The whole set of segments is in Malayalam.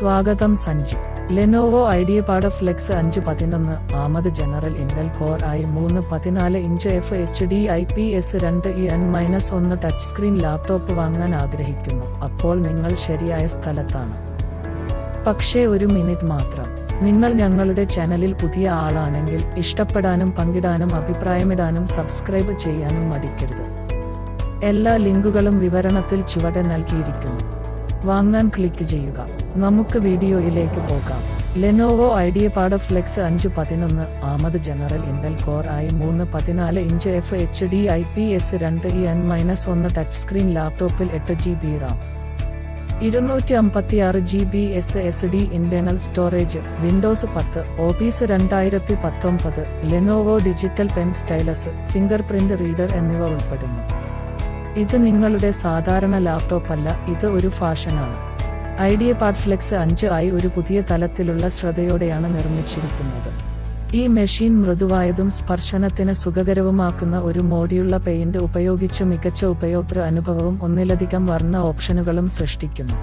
സ്വാഗതം സഞ്ജു ലെനോവോ ഐഡിയപാഡ് ഫ്ലെക്സ് അഞ്ച് പതിനൊന്ന് ആമത് ജനറൽ ഇന്റൽ കോർ ഐ മൂന്ന് പതിനാല് inch F H D I P S രണ്ട് ഇ എൻ മൈനസ് ഒന്ന് ടച്ച് സ്ക്രീൻ ലാപ്ടോപ്പ് വാങ്ങാൻ ആഗ്രഹിക്കുന്നു അപ്പോൾ നിങ്ങൾ ശരിയായ സ്ഥലത്താണ് പക്ഷേ ഒരു മിനിറ്റ് മാത്രം നിങ്ങൾ ഞങ്ങളുടെ ചാനലിൽ പുതിയ ആളാണെങ്കിൽ ഇഷ്ടപ്പെടാനും പങ്കിടാനും അഭിപ്രായമിടാനും സബ്സ്ക്രൈബ് ചെയ്യാനും മടിക്കരുത് എല്ലാ ലിങ്കുകളും വിവരണത്തിൽ ചുവടെ നൽകിയിരിക്കുന്നു വാങ്ങാൻ ക്ലിക്ക് ചെയ്യുക നമുക്ക് വീഡിയോയിലേക്ക് പോകാം ലെനോവോ ഐഡിയപാഡ് ഫ്ലെക്സ് അഞ്ച് പതിനൊന്ന് ആമത് ജനറൽ ഇന്റൽ കോർ ഐ മൂന്ന് പതിനാല് inch F H D I P S രണ്ട് ഇ എൻ മൈനസ് ഒന്ന് ടച്ച് സ്ക്രീൻ ലാപ്ടോപ്പിൽ എട്ട് ജി ബി റാം ഇരുന്നൂറ്റി അമ്പത്തിയാറ് G B S S D internal storage Windows പത്ത് ഓഫീസ് രണ്ടായിരത്തി പത്തൊമ്പത് Lenovo digital pen stylus fingerprint reader എന്നിവ ഉൾപ്പെടുന്നു ഇത് നിങ്ങളുടെ സാധാരണ ലാപ്ടോപ്പ് അല്ല ഇത് ഒരു ഫാഷനാണ് ഐഡിയ പാഡ് ഫ്ലെക്സ് അഞ്ച് ആയി ഒരു പുതിയ തലത്തിലുള്ള ശ്രദ്ധയോടെയാണ് നിർമ്മിച്ചിരിക്കുന്നത് ഈ മെഷീൻ മൃദുവായതും സ്പർശനത്തിന് സുഖകരവുമാക്കുന്ന ഒരു മോടിയുള്ള പെയിന്റ് ഉപയോഗിച്ച് മികച്ച ഉപയോക്തൃ അനുഭവവും ഒന്നിലധികം വർണ്ണ ഓപ്ഷനുകളും സൃഷ്ടിക്കുന്നു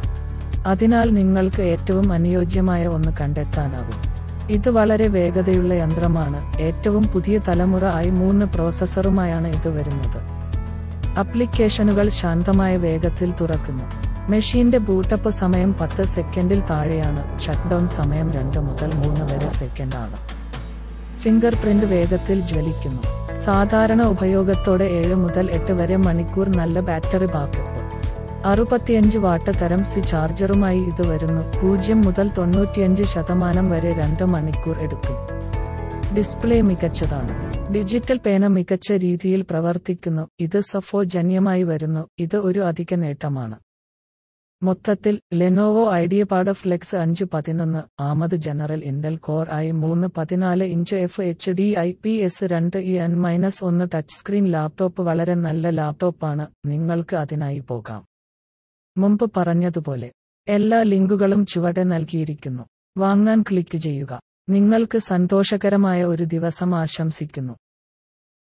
അതിനാൽ നിങ്ങൾക്ക് ഏറ്റവും അനുയോജ്യമായ ഒന്ന് കണ്ടെത്താനാകും ഇത് വളരെ വേഗതയുള്ള യന്ത്രമാണ് ഏറ്റവും പുതിയ തലമുറ ഐ മൂന്ന് പ്രോസസ്സറുമായാണ് ഇത് വരുന്നത് അപ്ലിക്കേഷനുകൾ ശാന്തമായ വേഗത്തിൽ തുറക്കുന്നു മെഷീന്റെ ബൂട്ടപ്പ് സമയം പത്ത് സെക്കൻഡിൽ താഴെയാണ് ഷട്ട്ഡൌൺ സമയം രണ്ട് മുതൽ മൂന്ന് വരെ സെക്കൻഡാണ് ഫിംഗർ പ്രിന്റ് വേഗത്തിൽ ജ്വലിക്കുന്നു സാധാരണ ഉപയോഗത്തോടെ ഏഴ് മുതൽ എട്ട് വരെ മണിക്കൂർ നല്ല ബാറ്ററി ബാക്കപ്പ് അറുപത്തിയഞ്ച് വാട്ട് തരം സി ചാർജറുമായി ഇത് വരുന്നു പൂജ്യം മുതൽ തൊണ്ണൂറ്റിയഞ്ച് ശതമാനം വരെ രണ്ട് മണിക്കൂർ എടുക്കും ഡിസ്പ്ലേ മികച്ചതാണ് ഡിജിറ്റൽ പേന മികച്ച രീതിയിൽ പ്രവർത്തിക്കുന്നു ഇത് സഫോജന്യമായി വരുന്നു ഇത് ഒരു അധിക നേട്ടമാണ് മൊത്തത്തിൽ ലെനോവോ ഐഡിയപാഡ് ഫ്ലെക്സ് അഞ്ച് പതിനൊന്ന് ആമത് ജനറൽ ഇന്റൽ കോർ ഐ മൂന്ന് പതിനാല് inch F H D I P S രണ്ട് ഇ എൻ മൈനസ് ഒന്ന് ടച്ച് സ്ക്രീൻ ലാപ്ടോപ്പ് വളരെ നല്ല ലാപ്ടോപ്പാണ് നിങ്ങൾക്ക് അതിനായി പോകാം മുമ്പ് പറഞ്ഞതുപോലെ എല്ലാ ലിങ്കുകളും ചുവടെ നൽകിയിരിക്കുന്നു വാങ്ങാൻ ക്ലിക്ക് ചെയ്യുക നിങ്ങൾക്ക് സന്തോഷകരമായ ഒരു ദിവസം ആശംസിക്കുന്നു